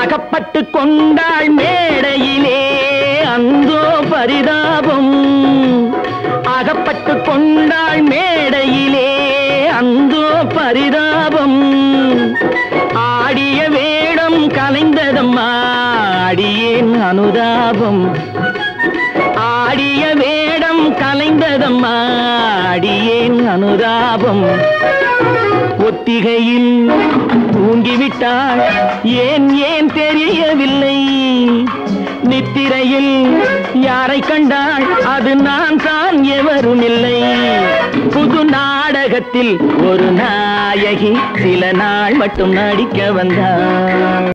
அகப்பட்டு கொண்டாள் மேடையிலே அந்தோ பரிதாபம் அகப்பட்டு கொண்டாள் மேடையிலே அந்தோ பரிதாபம் ஆடிய வேடம் கலைந்ததம்மா அடியேன் அனுதாபம் ஆடிய வேடம் கலைந்ததம்மா அடியேன் அனுதாபம் ஒத்திகையில் தூங்கிவிட்டாள் ஏன் ஏன் தெரியவில்லை நித்திரையில் யாரை கண்டாள் அது நான் தான் எவரும் இல்லை புது நாடகத்தில் ஒரு நாயகி சில நாள் மட்டும் நடிக்க வந்தாள்